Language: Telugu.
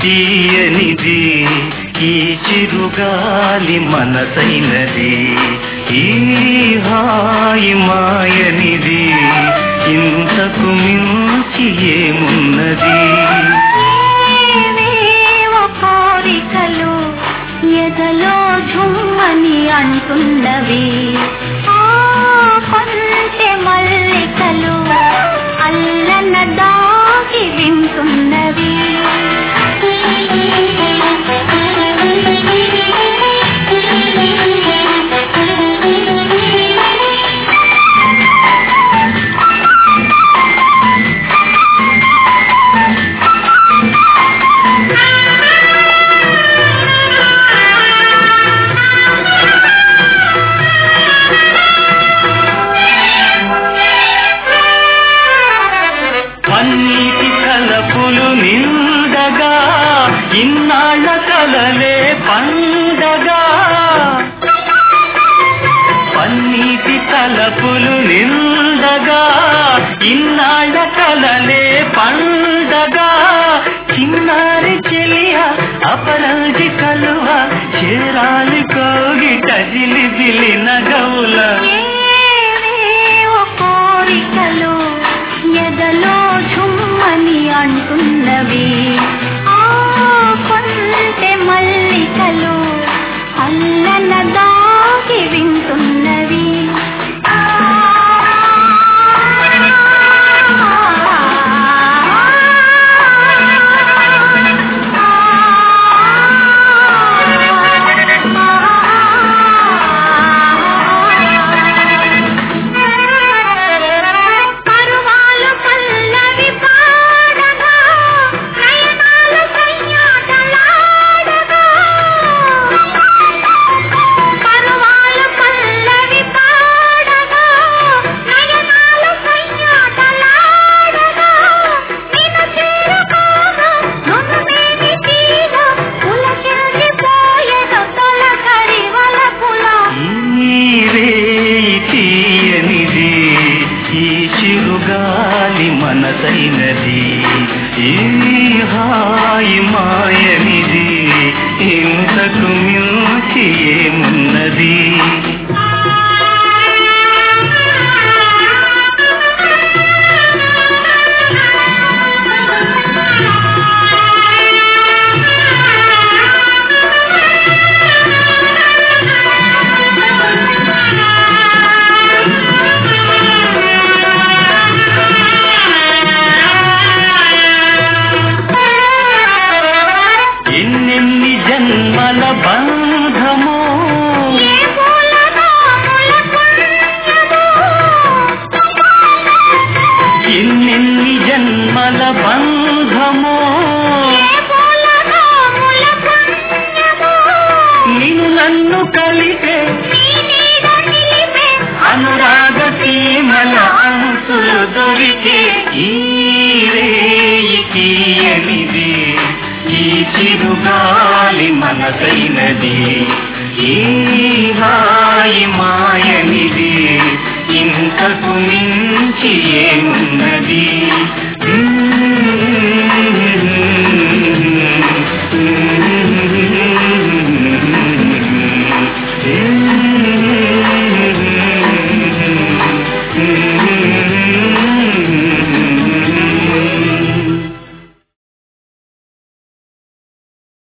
తీయనిది ఈ చిరుగాలి మనసైనది ఈ హాయి మాయనిది ఇంతకు మించి ఏమున్నది ఏవేవో కోరికలు ఎదలో ఝుమ్మని అంటున్నవి ఆ కొంటె మల్లికలు అల్లన దాగి వింటున్నవి పన్నీటి కలపులు నిండగా ఇన్నాళ్ళ కలలే పండగా పన్నీటి తలపులు నిండగా ఇన్నాళ్ళ కలలే పండగా చిన్నారి చెలియ అపరాజి కలువ చేరాలి కోగిట జిలిబిలి నగవుల ఏవేవో కోరికలు ఎదలో ఝుమ్మని అంటున్నవి ఆ కొంటె మల్లికలు అల్లన దాగి వింటున్నవి పరువాలు పల్లవి పాడగా నయనాల సయ్యాటలాడగా పరువాలు పల్లవి పాడగా నయనాల సయ్యాటలాడగా నిన్ను చేరుకోగా నన్ను మేని తీగ పులకించిపోయెను తొలకరి వలపుల ఈరే తీయనిది ఈ చిరుగాలి మనసైనది ఈ హాయి మాయనిది ఇంతకు మించి ఏమున్నది ఎన్నెన్ని జన్మల బంధమో ఏ పూలనో ములకొన్నదో ఎన్నెన్ని జన్మల బంధమో ఏ పూలనో ములకొన్నదో నిన్ను నన్ను కలిపే నీ నీడ నిలిపే అనురాగ సీమల అంచులు దొరికే ఈ రేయి తీయనిది ఈ చిరుగాలి మనసైనది ఈ హాయి మాయనిది ఇంతకు మించి ఏమున్నది